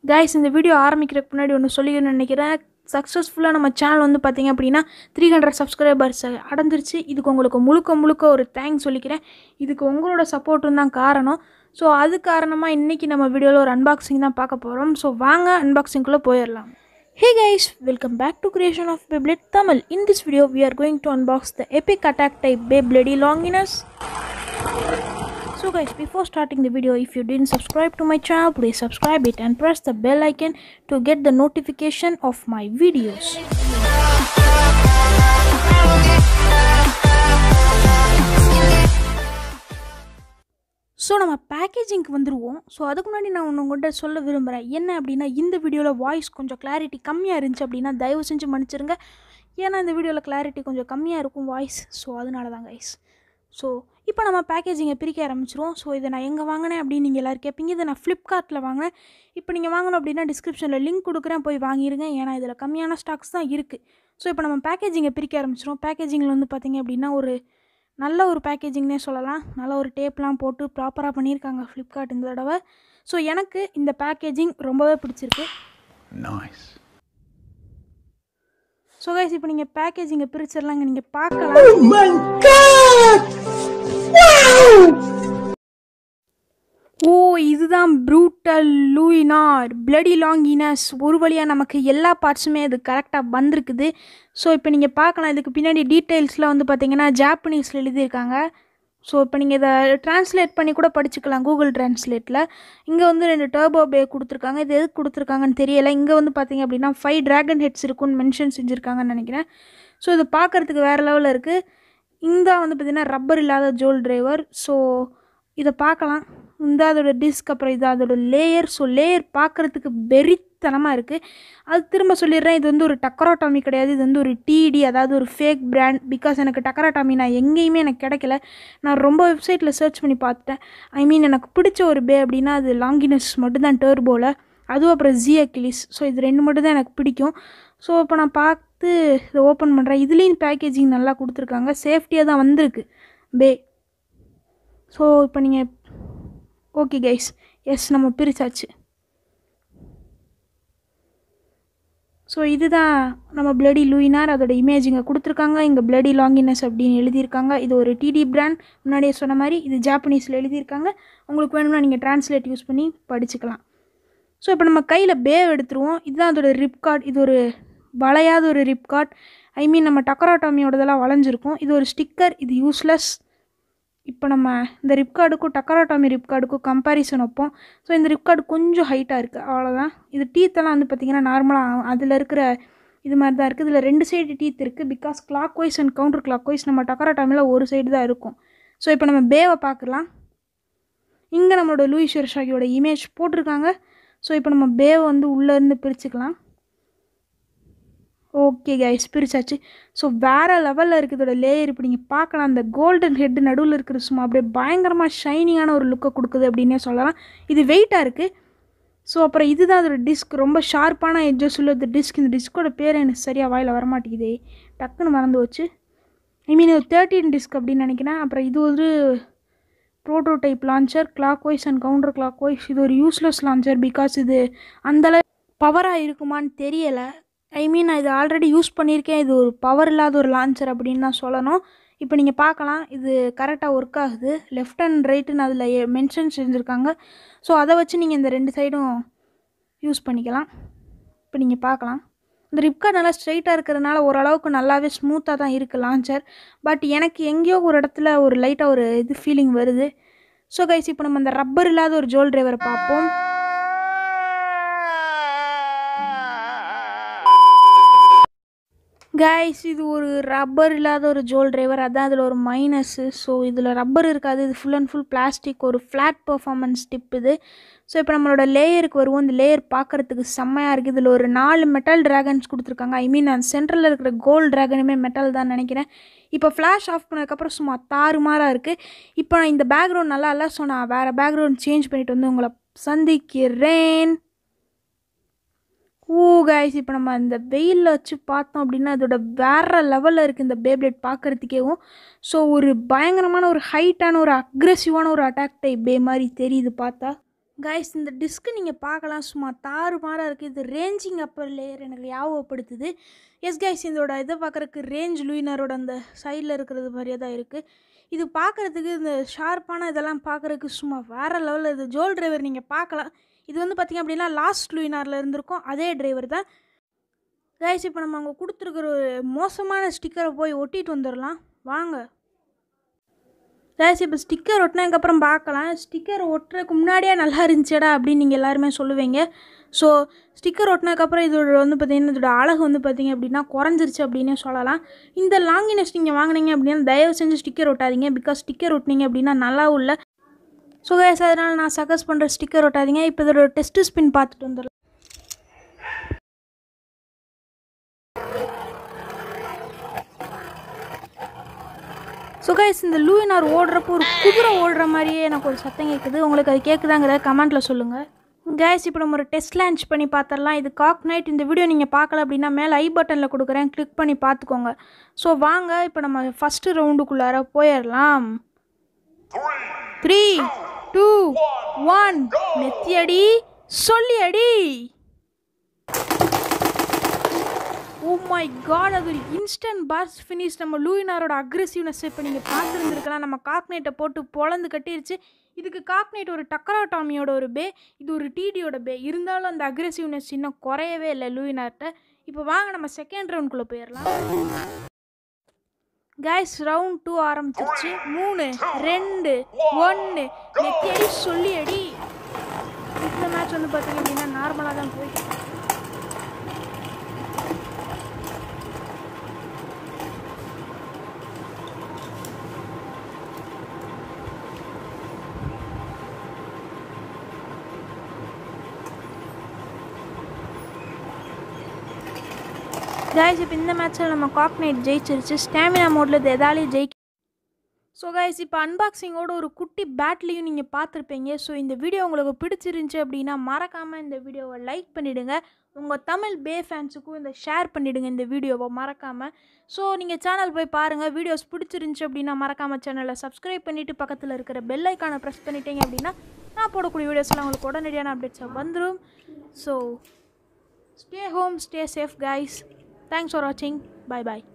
Guys இந்த video ஆரம்பிக்கிறதுக்கு முன்னாடி ஒன்று சொல்லிக்கணும்னு நினைக்கிறேன் சக்ஸஸ்ஃபுல்லாக நம்ம சேனல் வந்து பார்த்தீங்க அப்படின்னா த்ரீ ஹண்ட்ரட் சப்ஸ்கிரைபர்ஸ் அடைஞ்சிருச்சு இதுக்கு உங்களுக்கு முழுக்க முழுக்க ஒரு தேங்க்ஸ் சொல்லிக்கிறேன் இதுக்கு உங்களோட சப்போர்ட்டும் தான் காரணம் ஸோ அது காரணமாக இன்றைக்கி நம்ம வீடியோவில் ஒரு அன்பாக்சிங் தான் பார்க்க போகிறோம் ஸோ வாங்க அன்பாக்சிங்குள்ளே போயிடலாம் Hey guys, welcome back to Creation of Beyblade Tamil. In this video, we are going to unbox the Epic Attack type Beyblade Longinus. So guys, before starting the video, if you didn't subscribe to my channel, please subscribe it and press the bell icon to get the notification of my videos. So நம்ம பேக்கேஜிங்க்கு வந்துடுவோம் so அதுக்கு முன்னாடி நான் ஒன்று உங்கள்கிட்ட சொல்ல விரும்புகிறேன் என்ன அப்படின்னா இந்த வீடியோவில் வாய்ஸ் கொஞ்சம் கிளாரிட்டி கம்மியாக இருந்துச்சு அப்படின்னா தயவு செஞ்சு மன்னிச்சிருங்க ஏன்னா இந்த வீடியோவில் கிளாரிட்டி கொஞ்சம் கம்மியாக இருக்கும் வாய்ஸ் ஸோ அதனால தான் கைஸ் ஸோ இப்போ நம்ம பேக்கேஜிங்கை பிரிக்க ஆரம்பிச்சிருவோம் ஸோ இதை நான் எங்கே வாங்கினேன் அப்படின்னு நீங்கள் எல்லோரும் கேட்பீங்க இதை நான் ஃப்ளிப்கார்ட்டில் வாங்கினேன் இப்போ நீங்கள் வாங்கணும் அப்படின்னா டிஸ்கிரிப்ஷனில் லிங்க் கொடுக்குறேன் போய் வாங்கிடுங்க ஏன்னா இதில் கம்மியான ஸ்டாக்ஸ் தான் இருக்குது ஸோ இப்போ நம்ம பேக்கேஜிங்கை பிரிக்க ஆரம்பிச்சிரும் பேக்கேஜிங்கில் வந்து பார்த்திங்க அப்படின்னா ஒரு நல்ல ஒரு பேக்கேஜிங்னே சொல்லலாம் நல்ல ஒரு டேப்லாம் போட்டு ப்ராப்பராக பண்ணியிருக்காங்க ஃப்ளிப்கார்ட் இந்த தடவை ஸோ எனக்கு இந்த பேக்கேஜிங் ரொம்பவே பிடிச்சிருக்கு Nice. ஸோ கைஸ் இப்போ நீங்கள் பேக்கேஜிங்கை பிரிச்சிடலாங்க நீங்கள் பார்க்கலாம் ஓ இதுதான் ப்ரூட்டல் லூயினார் பிளடி லாங்கினஸ் ஒரு வழியாக நமக்கு எல்லா பார்ட்ஸுமே அது கரெக்டாக வந்திருக்குது ஸோ இப்போ நீங்கள் பார்க்கலாம் இதுக்கு பின்னாடி டீட்டெயில்ஸ்லாம் வந்து பார்த்தீங்கன்னா ஜாப்பனீஸில் எழுதியிருக்காங்க ஸோ இப்போ நீங்கள் இதை ட்ரான்ஸ்லேட் பண்ணி கூட படிச்சுக்கலாம் கூகுள் ட்ரான்ஸ்லேட்டில் இங்கே வந்து ரெண்டு டர்போ பே கொடுத்துருக்காங்க இது எதுக்கு கொடுத்துருக்காங்கன்னு தெரியலை இங்கே வந்து பார்த்தீங்க அப்படின்னா ஃபைவ் ட்ராகன் ஹெட்ஸ் இருக்குன்னு மென்ஷன் செஞ்சுருக்காங்கன்னு நினைக்கிறேன் ஸோ இது பார்க்குறதுக்கு வேறு லெவலில் இருக்குது இந்த வந்து பார்த்திங்கன்னா ரப்பர் இல்லாத ஜோல் டிரைவர் ஸோ இதை பார்க்கலாம் இந்த அதோட டிஸ்க் அப்புறம் இது அதோட லேயர் ஸோ லேயர் பார்க்குறதுக்கு வெறித்தனமாக இருக்குது அது திரும்ப சொல்லிடுறேன் இது வந்து ஒரு டக்கரோட்டாமி கிடையாது இது வந்து ஒரு டிடி அதாவது ஒரு ஃபேக் பிராண்ட் பிகாஸ் எனக்கு டக்கரோட்டாமி நான் எங்கேயுமே எனக்கு கிடைக்கல நான் ரொம்ப வெப்சைட்டில் சர்ச் பண்ணி பார்த்துட்டேன் ஐ மீன் எனக்கு பிடிச்ச ஒரு பே அப்படின்னா அது லாங்கினஸ் மட்டும்தான் டர்போவில் அதுவும் அப்புறம் ஜி அக்கிலிஸ் ஸோ இது ரெண்டு மட்டும் தான் எனக்கு பிடிக்கும் ஸோ இப்போ நான் பார்த்து இதை ஓப்பன் பண்ணுறேன் இதுலேயும் பேக்கேஜிங் நல்லா கொடுத்துருக்காங்க சேஃப்டியாக தான் வந்திருக்கு பே ஸோ இப்போ நீங்கள் ஓகே கைஸ் எஸ் நம்ம பிரிச்சாச்சு ஸோ இதுதான் நம்ம பிளடி லூயினார் அதோட இமேஜ் இங்கே கொடுத்துருக்காங்க இங்கே பிளடி லாங்கினஸ் அப்படின்னு எழுதியிருக்காங்க இது ஒரு டிடி பிராண்ட் முன்னாடியே சொன்ன மாதிரி இது ஜாப்பனீஸில் எழுதியிருக்காங்க உங்களுக்கு வேணும்னா நீங்கள் ட்ரான்ஸ்லேட் யூஸ் பண்ணி படிச்சுக்கலாம் ஸோ இப்போ நம்ம கையில் பேவ் எடுத்துருவோம் இதுதான் அதோட ரிப் கார்ட் இது ஒரு வளையாத ஒரு ரிப் கார்ட் ஐ மீன் நம்ம டக்கராட்டாமியோடதெல்லாம் வளைஞ்சிருக்கும் இது ஒரு ஸ்டிக்கர் இது யூஸ்லெஸ் இப்போ நம்ம இந்த ரிப்கார்டுக்கும் டக்கராட்டாமி ரிப்கார்டுக்கும் கம்பேரிசன் வைப்போம் ஸோ இந்த ரிப்கார்டு கொஞ்சம் ஹைட்டாக இருக்குது அவ்வளோதான் இது டீத்தெல்லாம் வந்து பார்த்திங்கன்னா நார்மலாக அதில் இருக்கிற இது மாதிரி தான் இருக்குது இதில் ரெண்டு சைடு டீத் இருக்குது because clockwise and counter clockwise நம்ம டக்கராட்டாமியில் ஒரு சைடு தான் இருக்கும் ஸோ இப்போ நம்ம பேவை பார்க்கலாம் இங்கே நம்மளோட லூயிஸ் ஷெர்ஷாகியோட இமேஜ் போட்டிருக்காங்க ஸோ இப்போ நம்ம பேவை வந்து உள்ளேருந்து பிரிச்சுக்கலாம் ஓகே கைஸ் பிரிச்சாச்சு ஸோ வேறு லெவலில் இருக்குது இதோட லேயர் இப்போ நீங்கள் பார்க்கலாம் அந்த கோல்டன் ஹெட் நடுவில் இருக்கிற சும்மா அப்படியே பயங்கரமாக ஷைனிங்கான ஒரு லுக்கை கொடுக்குது அப்படின்னே சொல்லலாம் இது வெயிட்டாக இருக்குது ஸோ அப்புறம் இதுதான் அதோட டிஸ்க் ரொம்ப ஷார்ப்பான எட்ஜஸ் உள்ள இந்த டிஸ்க் இந்த டிஸ்கோட பேர் எனக்கு சரியாக வாயில் வரமாட்டேங்குதே டக்குன்னு மறந்து வச்சு ஐ மீன் ஒரு தேர்ட்டின் டிஸ்க் அப்படின்னு நினைக்கிறேன் அப்புறம் இது ஒரு prototype launcher clockwise and counter clockwise இது ஒரு யூஸ்லெஸ் லான்ச்சர் பிகாஸ் இது அந்தளவு பவராக இருக்குமான்னு தெரியலை ஐ மீன் நான் இது ஆல்ரெடி யூஸ் பண்ணியிருக்கேன் இது ஒரு பவர் இல்லாத ஒரு லான்ச்சர் அப்படின்னு தான் சொல்லணும் இப்போ நீங்கள் பார்க்கலாம் இது கரெக்டாக ஒர்க் ஆகுது லெஃப்ட் அண்ட் ரைட்டுன்னு அதில் மென்ஷன் செஞ்சுருக்காங்க ஸோ அதை வச்சு நீங்கள் இந்த ரெண்டு சைடும் யூஸ் பண்ணிக்கலாம் இப்போ நீங்கள் பார்க்கலாம் இந்த ரிப்கார்ட் நல்லா ஸ்ட்ரைட்டாக இருக்கிறதுனால ஓரளவுக்கு நல்லாவே ஸ்மூத்தாக தான் இருக்குது லான்ச்சர் பட் எனக்கு எங்கேயோ ஒரு இடத்துல ஒரு லைட்டாக ஒரு இது ஃபீலிங் வருது ஸோ கைஸ் இப்போ நம்ம அந்த ரப்பர் இல்லாத ஒரு ஜோல் டிரைவரை பார்ப்போம் கைஸ் இது ஒரு ரப்பர் இல்லாத ஒரு ஜோல் டிரைவர் அதான் அதில் ஒரு மைனஸ்ஸு ஸோ இதில் ரப்பர் இருக்காது இது ஃபுல் அண்ட் ஃபுல் பிளாஸ்டிக் ஒரு ஃப்ளாட் பர்ஃபார்மன்ஸ் டிப் இது ஸோ இப்போ நம்மளோட லேயருக்கு வருவோம் இந்த லேயர் பார்க்குறதுக்கு செம்மையாக இருக்குது இதில் ஒரு நாலு மெட்டல் ட்ராகன்ஸ் கொடுத்துருக்காங்க ஐ மீன் அந்த சென்ட்ரலில் இருக்கிற கோல்டு ட்ராகனுமே மெட்டல் தான் நினைக்கிறேன் இப்போ ஃப்ளாஷ் ஆஃப் பண்ணதுக்கப்புறம் சும்மா தாறுமாறாக இருக்குது இப்போ நான் இந்த பேக்ரவுண்ட் நல்லா இல்லை ஸோ நான் வேறு பேக்ரவுண்ட் சேஞ்ச் பண்ணிட்டு வந்து உங்களை சந்திக்கிறேன் ஓ கைஸ் இப்போ நம்ம இந்த வெயிலில் வச்சு பார்த்தோம் அப்படின்னா அதோட வேறு லெவலில் இருக்குது இந்த பேப்ளேட் பார்க்குறதுக்கேவும் ஸோ ஒரு பயங்கரமான ஒரு ஹைட்டான ஒரு அக்ரெசிவான ஒரு அட்டாக் டைப் பே மாதிரி தெரியுது பார்த்தா கைஸ் இந்த டிஸ்க்கு நீங்கள் பார்க்கலாம் சும்மா தாறு மாறாக இருக்குது இது ரேஞ்சிங் அப்பர் லேயர் எனக்கு ஞாபகப்படுத்துது எஸ் கைஸ் இதோட இதை பார்க்குறக்கு ரேஞ்ச் லூயினரோட அந்த சைடில் இருக்கிறது மாதிரியே தான் இருக்குது இது பார்க்குறதுக்கு இந்த ஷார்ப்பான இதெல்லாம் பார்க்குறதுக்கு சும்மா வேறு லெவலில் இது ஜோல் டிரைவர் நீங்கள் பார்க்கலாம் இது வந்து பார்த்திங்க அப்படின்னா லாஸ்ட் லூயினாரில் இருந்திருக்கும் அதே டிரைவர் தான் கைஸ் இப்போ நம்ம அங்கே கொடுத்துருக்குற ஒரு மோசமான ஸ்டிக்கரை போய் ஒட்டிட்டு வந்துடலாம் வாங்க கைஸ் இப்போ ஸ்டிக்கர் ஒட்டினதுக்கப்புறம் பார்க்கலாம் ஸ்டிக்கர் ஒட்டுறதுக்கு முன்னாடியே நல்லா இருந்துச்சேடா அப்படின்னு நீங்கள் எல்லாருமே சொல்லுவீங்க ஸோ ஸ்டிக்கர் ஒட்டினதுக்கப்புறம் இதோட வந்து பார்த்திங்கன்னா இதோட அழகு வந்து பார்த்திங்க அப்படின்னா குறைஞ்சிருச்சு அப்படின்னே சொல்லலாம் இந்த லாங்கினஸ் நீங்கள் வாங்கினீங்க அப்படின்னா தயவு செஞ்சு ஸ்டிக்கர் ஒட்டாதீங்க பிகாஸ் ஸ்டிக்கர் ஒட்டினீங்க அப்படின்னா நல்லாவும் இல்லை ஸோ கைஸ் அதனால் நான் சஜஸ்ட் பண்ணுற ஸ்டிக்கர் ஒட்டாதீங்க இப்போ இதோட டெஸ்ட் ஸ்பின் பார்த்துட்டு வந்துடலாம் ஸோ கைஸ் இந்த லூயினார் ஓடுறப்போ ஒரு குதிரை ஓடுற மாதிரியே எனக்கு ஒரு சத்தம் கேட்குது உங்களுக்கு அது கேட்குதாங்கிறத கமெண்ட்டில் சொல்லுங்கள் கைஸ் இப்போ நம்ம ஒரு டெஸ்ட் லான்ச் பண்ணி பார்த்துடலாம் இது காக் நைட் இந்த வீடியோ நீங்கள் பார்க்கல அப்படின்னா மேலே ஐ பட்டனில் கொடுக்குறேன் கிளிக் பண்ணி பார்த்துக்கோங்க ஸோ வாங்க இப்போ நம்ம ஃபஸ்ட்டு ரவுண்டுக்குள்ளார போயிடலாம் த்ரீ டூ ஒன் நெத்தி அடி சொல்லி அடி ஓ மை காட் அது ஒரு இன்ஸ்டன்ட் பாஸ் ஃபினிஷ் நம்ம லூயினாரோட அக்ரெசிவ்னஸ் இப்போ நீங்கள் பார்த்துருந்துருக்கலாம் நம்ம காக்னேட்டை போட்டு பொழந்து கட்டிருச்சு இதுக்கு காக்னேட் ஒரு டக்கரா டாமியோட ஒரு பே இது ஒரு டிடியோட பே இருந்தாலும் அந்த அக்ரெசிவ்னஸ் இன்னும் குறையவே இல்லை லூயினார்ட்ட இப்போ வாங்க நம்ம செகண்ட் ரவுண்ட்குள்ளே போயிடலாம் கைஸ் ரவுண்ட் டூ ஆரம்பிச்சிருச்சு மூணு ரெண்டு ஒன்று நெத்தி அடி சொல்லி அடி இந்த மேட்ச் வந்து பார்த்தீங்க அப்படின்னா நார்மலாக தான் போயிட்டு இருக்கு. கைஸ் இப்போ இந்த மேட்ச்சில் நம்ம காக்னைட் ஜெயிச்சிருச்சு ஸ்டாமினா மோடில் இது எதாலையும் ஜெயிக்க ஸோ கைஸ் இப்போ அன்பாக்சிங்கோட ஒரு குட்டி பேட்லையும் நீங்கள் பார்த்துருப்பீங்க ஸோ இந்த வீடியோ உங்களுக்கு பிடிச்சிருந்துச்சி அப்படின்னா மறக்காமல் இந்த வீடியோவை லைக் பண்ணிவிடுங்க உங்கள் தமிழ் பே ஃபேன்ஸுக்கும் இந்த ஷேர் பண்ணிவிடுங்க இந்த வீடியோவை மறக்காமல் ஸோ நீங்கள் சேனல் போய் பாருங்கள் வீடியோஸ் பிடிச்சிருந்துச்சி அப்படின்னா மறக்காமல் சேனலை சப்ஸ்கிரைப் பண்ணிவிட்டு பக்கத்தில் இருக்கிற பெல் ஐக்கானை ப்ரெஸ் பண்ணிட்டீங்க அப்படின்னா நான் போடக்கூடிய வீடியோஸ்லாம் உங்களுக்கு உடனடியான அப்டேட்ஸாக வந்துடும் so stay home stay safe guys thanks for வாட்சிங் பை பாய்